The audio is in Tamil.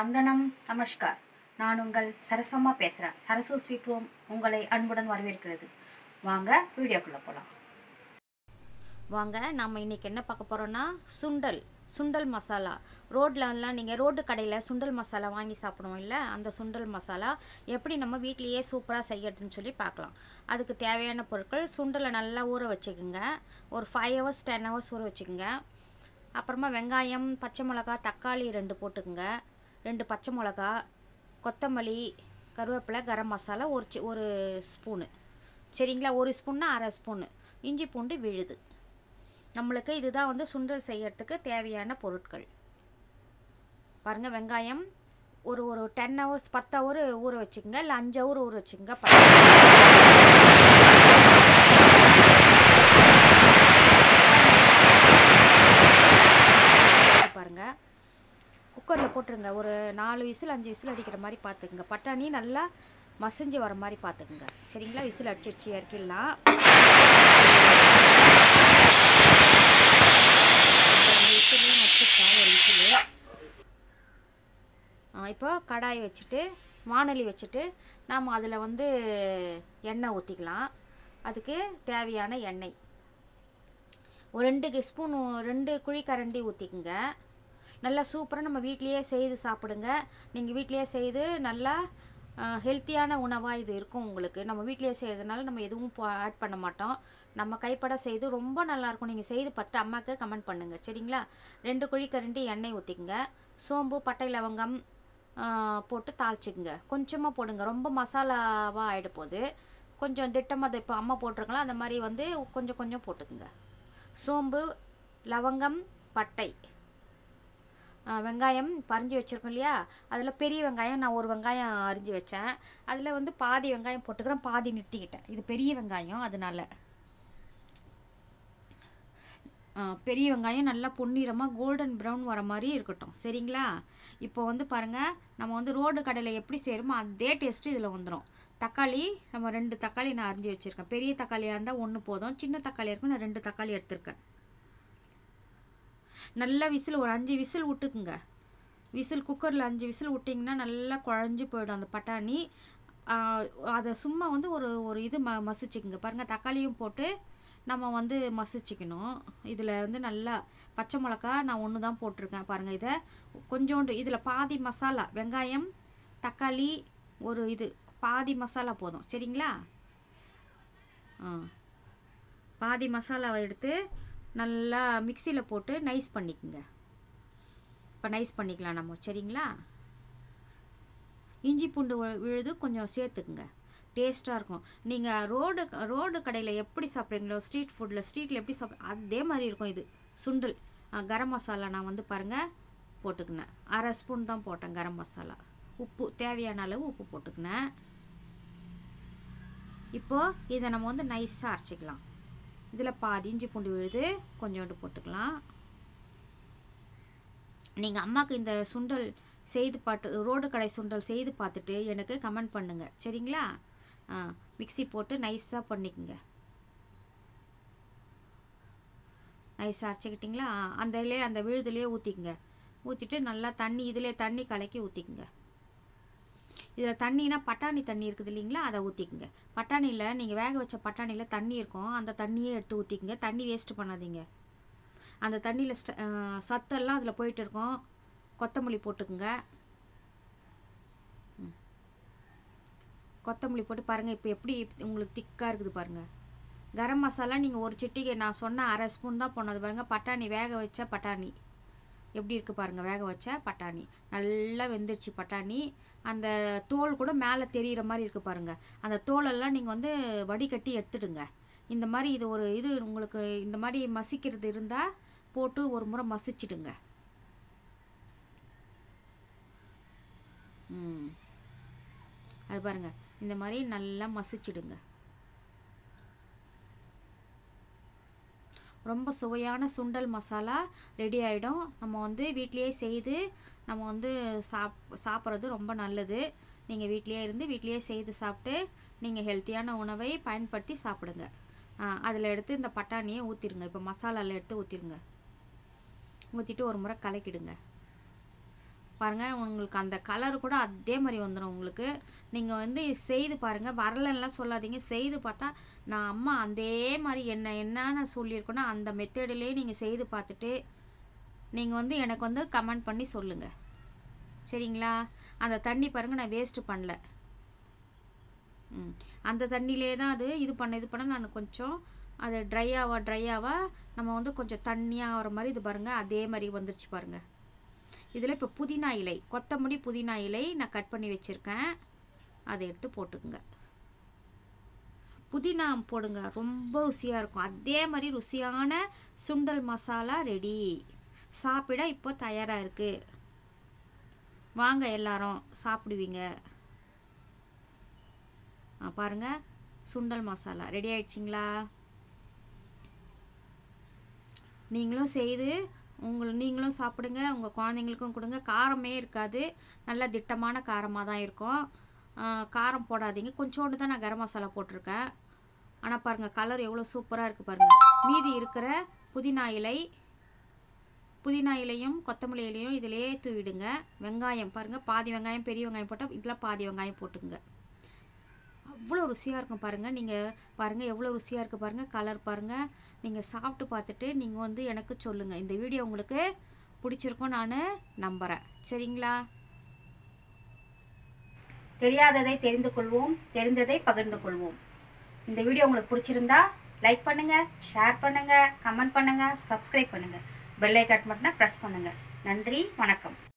வந்தனம் நமஸ்கார் நான் உங்கள் சரசம்மா பேசுகிறேன் சரசு ஸ்வீட் ஹோம் உங்களை அன்புடன் வரவேற்கிறது வாங்க வீடியோக்குள்ளே போகலாம் வாங்க நம்ம இன்னைக்கு என்ன பார்க்க போகிறோன்னா சுண்டல் சுண்டல் மசாலா ரோட்லலாம் நீங்கள் ரோட்டு கடையில் சுண்டல் மசாலா வாங்கி சாப்பிடுவோம் இல்லை அந்த சுண்டல் மசாலா எப்படி நம்ம வீட்லேயே சூப்பராக செய்யறதுன்னு சொல்லி பார்க்கலாம் அதுக்கு தேவையான பொருட்கள் சுண்டலை நல்லா ஊற வச்சுக்கோங்க ஒரு ஃபைவ் ஹவர்ஸ் டென் ஹவர்ஸ் ஊற வச்சுக்கோங்க அப்புறமா வெங்காயம் பச்சை மிளகா தக்காளி ரெண்டு போட்டுக்குங்க ரெண்டு பச்சை மிளகா கொத்தமல்லி கருவேப்பிலை கரம் மசாலா ஒரு சி ஒரு ஸ்பூனு சரிங்களா ஒரு ஸ்பூன்னா அரை ஸ்பூனு இஞ்சி பூண்டு விழுது நம்மளுக்கு இதுதான் வந்து சுண்டல் செய்யறதுக்கு தேவையான பொருட்கள் பாருங்கள் வெங்காயம் ஒரு ஒரு டென் ஹவர்ஸ் பத்து ஹவர் ஊற வச்சுக்கோங்க இல்லை அஞ்சு ஹவர் ஊற வச்சுக்கோங்க பாருங்க குக்கரில் போட்டுருங்க ஒரு நாலு விசில் அஞ்சு விசில் அடிக்கிற மாதிரி பார்த்துக்குங்க பட்டாணி நல்லா மசிஞ்சு வர மாதிரி பார்த்துக்குங்க சரிங்களா விசில் அடிச்சிடுச்சு இறக்கிடலாம் விசிலையும் வச்சுருக்கேன் ஒரு விசிலு இப்போ கடாய் வச்சுட்டு வானொலி வச்சுட்டு நாம் அதில் வந்து எண்ணெய் ஊற்றிக்கலாம் அதுக்கு தேவையான எண்ணெய் ஒரு ரெண்டு ஸ்பூன் ரெண்டு குழிக்கரண்டி ஊற்றிக்குங்க நல்லா சூப்பராக நம்ம வீட்லேயே செய்து சாப்பிடுங்க நீங்கள் வீட்லேயே செய்து நல்லா ஹெல்த்தியான உணவாக இது இருக்கும் உங்களுக்கு நம்ம வீட்லேயே செய்கிறதுனால நம்ம எதுவும் ஆட் பண்ண மாட்டோம் நம்ம கைப்பட செய்து ரொம்ப நல்லாயிருக்கும் நீங்கள் செய்து பார்த்துட்டு அம்மாவுக்கு கமெண்ட் பண்ணுங்கள் சரிங்களா ரெண்டு குழிக்கரண்டி எண்ணெய் ஊற்றிக்குங்க சோம்பு பட்டை லவங்கம் போட்டு தாளிச்சிக்குங்க கொஞ்சமாக போடுங்க ரொம்ப மசாலாவாக ஆகிட போகுது கொஞ்சம் திட்டமாக இப்போ அம்மா போட்டிருக்கலாம் அந்த மாதிரி வந்து கொஞ்சம் கொஞ்சம் போட்டுக்குங்க சோம்பு லவங்கம் பட்டை வெங்காயம் பறிஞ்சு வச்சுருக்கோம் இல்லையா அதில் பெரிய வெங்காயம் நான் ஒரு வெங்காயம் அரிஞ்சு வச்சேன் அதில் வந்து பாதி வெங்காயம் போட்டுக்கிறேன் பாதி நிறுத்திக்கிட்டேன் இது பெரிய வெங்காயம் அதனால பெரிய வெங்காயம் நல்லா பொன்னிறமாக கோல்டன் ப்ரௌன் வர மாதிரி இருக்கட்டும் சரிங்களா இப்போ வந்து பாருங்கள் நம்ம வந்து ரோடு கடையில் எப்படி செய்கிறோமோ அதே டேஸ்ட்டு இதில் வந்துடும் தக்காளி நம்ம ரெண்டு தக்காளி நான் அரிஞ்சு வச்சுருக்கேன் பெரிய தக்காளியாக இருந்தால் ஒன்று போதும் சின்ன தக்காளி இருக்கும் நான் ரெண்டு தக்காளி எடுத்திருக்கேன் நல்லா விசில் ஒரு அஞ்சு விசில் விட்டுக்குங்க விசில் குக்கரில் அஞ்சு விசில் விட்டிங்கன்னா நல்லா குழஞ்சி போயிடும் அந்த பட்டாணி அதை சும்மா வந்து ஒரு ஒரு இது ம மசிச்சுக்குங்க பாருங்கள் தக்காளியும் போட்டு நம்ம வந்து மசிச்சிக்கணும் இதில் வந்து நல்லா பச்சை மிளகா நான் ஒன்று தான் போட்டிருக்கேன் பாருங்கள் இதை கொஞ்சோண்டு இதில் பாதி மசாலா வெங்காயம் தக்காளி ஒரு இது பாதி மசாலா போதும் சரிங்களா ஆ பாதி மசாலாவை எடுத்து நல்லா மிக்சியில் போட்டு நைஸ் பண்ணிக்கோங்க இப்போ நைஸ் பண்ணிக்கலாம் நம்ம சரிங்களா இஞ்சி பூண்டு விழுது கொஞ்சம் சேர்த்துக்குங்க டேஸ்ட்டாக இருக்கும் நீங்கள் ரோடு ரோடு கடையில் எப்படி சாப்பிட்றீங்களோ ஸ்ட்ரீட் ஃபுட்டில் ஸ்ட்ரீட்டில் எப்படி சாப்பிட்ற அதே மாதிரி இருக்கும் இது சுண்டல் கரம் மசாலா நான் வந்து பாருங்கள் போட்டுக்கினேன் அரை ஸ்பூன் தான் போட்டேன் கரம் மசாலா உப்பு தேவையான அளவு உப்பு போட்டுக்கினேன் இப்போது இதை நம்ம வந்து நைஸாக அரைச்சிக்கலாம் இதில் பாதி இஞ்சி பூண்டு விழுது கொஞ்சோண்டு போட்டுக்கலாம் நீங்கள் அம்மாவுக்கு இந்த சுண்டல் செய்து பார்த்து ரோடு கடை சுண்டல் செய்து பார்த்துட்டு எனக்கு கமெண்ட் பண்ணுங்கள் சரிங்களா ஆ மிக்சி போட்டு நைஸாக பண்ணிக்கோங்க நைஸாக அரைச்சிக்கிட்டிங்களா அந்த இதிலே அந்த விழுதுலேயே ஊற்றிக்குங்க ஊற்றிட்டு நல்லா தண்ணி இதிலே தண்ணி கலக்கி ஊற்றிக்குங்க இதில் தண்ணினா பட்டாணி தண்ணி இருக்குது இல்லைங்களா அதை ஊற்றிக்குங்க பட்டாணியில் நீங்கள் வேக வச்ச பட்டாணியில் தண்ணி இருக்கும் அந்த தண்ணியே எடுத்து ஊற்றிக்குங்க தண்ணி வேஸ்ட்டு பண்ணாதீங்க அந்த தண்ணியில் சத்தெல்லாம் அதில் போயிட்டு இருக்கும் கொத்தமல்லி போட்டுக்குங்க கொத்தமல்லி போட்டு பாருங்கள் இப்போ எப்படி உங்களுக்கு திக்காக இருக்குது பாருங்கள் கரம் மசாலா நீங்கள் ஒரு சிட்டிக்கு நான் சொன்ன அரை ஸ்பூன் தான் போனது பாருங்கள் பட்டாணி வேக வச்ச பட்டாணி எப்படி இருக்குது பாருங்கள் வேக வச்ச பட்டாணி நல்லா வெந்துருச்சு பட்டாணி அந்த தோல் கூட மேலே தெரிகிற மாதிரி இருக்குது பாருங்கள் அந்த தோலெல்லாம் நீங்கள் வந்து வடிகட்டி எடுத்துடுங்க இந்த மாதிரி இது ஒரு இது உங்களுக்கு இந்த மாதிரி மசிக்கிறது இருந்தால் போட்டு ஒரு முறை மசிச்சிடுங்க ம் அது பாருங்கள் இந்த மாதிரி நல்லா மசிச்சிடுங்க ரொம்ப சுவையான சுண்டல் மசாலா ரெடி ஆகிடும் நம்ம வந்து வீட்லேயே செய்து நம்ம வந்து சாப் சாப்பிட்றது ரொம்ப நல்லது நீங்கள் வீட்லேயே இருந்து வீட்லேயே செய்து சாப்பிட்டு நீங்கள் ஹெல்த்தியான உணவை பயன்படுத்தி சாப்பிடுங்க அதில் எடுத்து இந்த பட்டாணியை ஊற்றிடுங்க இப்போ மசாலாவில் எடுத்து ஊற்றிடுங்க ஊற்றிட்டு ஒரு முறை கலக்கிடுங்க பாருங்கள் உங்களுக்கு அந்த கலர் கூட அதே மாதிரி வந்துடும் உங்களுக்கு நீங்கள் வந்து செய்து பாருங்கள் வரலன்னுலாம் சொல்லாதீங்க செய்து பார்த்தா நான் அம்மா அதே மாதிரி என்ன என்னன்னு சொல்லியிருக்கேனோ அந்த மெத்தேடிலே நீங்கள் செய்து பார்த்துட்டு நீங்கள் வந்து எனக்கு வந்து கமெண்ட் பண்ணி சொல்லுங்கள் சரிங்களா அந்த தண்ணி பாருங்கள் நான் வேஸ்ட்டு பண்ணல ம் அந்த தண்ணியிலே தான் அது இது பண்ண இது பண்ண நான் கொஞ்சம் அது ட்ரை ஆவா ட்ரை ஆவா நம்ம வந்து கொஞ்சம் தண்ணியாக ஆகிற மாதிரி இது பாருங்கள் அதே மாதிரி வந்துருச்சு பாருங்கள் இதில் இப்போ புதினா இலை கொத்தமல்லி புதினா இலை நான் கட் பண்ணி வச்சுருக்கேன் அதை எடுத்து போட்டுக்குங்க புதினா போடுங்க ரொம்ப ருசியாக இருக்கும் அதே மாதிரி ருசியான சுண்டல் மசாலா ரெடி சாப்பிட இப்போ தயாராக இருக்குது வாங்க எல்லாரும் சாப்பிடுவீங்க ஆ பாருங்க சுண்டல் மசாலா ரெடி ஆயிடுச்சிங்களா நீங்களும் செய்து உங்களை நீங்களும் சாப்பிடுங்க உங்கள் குழந்தைங்களுக்கும் கொடுங்க காரமே இருக்காது நல்ல திட்டமான காரமாக தான் இருக்கும் ஆ, காரம் போடாதீங்க கொஞ்சோண்டு தான் நான் கரம் மசாலா போட்டிருக்கேன் ஆனால் பாருங்கள் கலர் எவ்வளோ சூப்பராக இருக்குது பாருங்கள் மீதி இருக்கிற புதினா இலை புதினா இலையும் கொத்தமல்லி இலையும் இதிலே தூவிடுங்க வெங்காயம் பாருங்கள் பாதி வெங்காயம் பெரிய வெங்காயம் போட்டால் இதில் பாதி வெங்காயம் போட்டுங்க அவ்வளோ ருசியாக இருக்கும் பாருங்கள் நீங்கள் பாருங்கள் எவ்வளோ ருசியாக இருக்குது பாருங்கள் கலர் பாருங்கள் நீங்கள் சாப்பிட்டு பார்த்துட்டு நீங்கள் வந்து எனக்கு சொல்லுங்கள் இந்த வீடியோ உங்களுக்கு பிடிச்சிருக்கும் நான் நம்புகிறேன் சரிங்களா தெரியாததை தெரிந்து கொள்வோம் தெரிந்ததை பகிர்ந்து கொள்வோம் இந்த வீடியோ உங்களுக்கு பிடிச்சிருந்தா லைக் பண்ணுங்க ஷேர் பண்ணுங்க கமெண்ட் பண்ணுங்க சப்ஸ்கிரைப் பண்ணுங்க பெல் ஐக்கான் பட்டனை ப்ரெஸ் பண்ணுங்க நன்றி வணக்கம்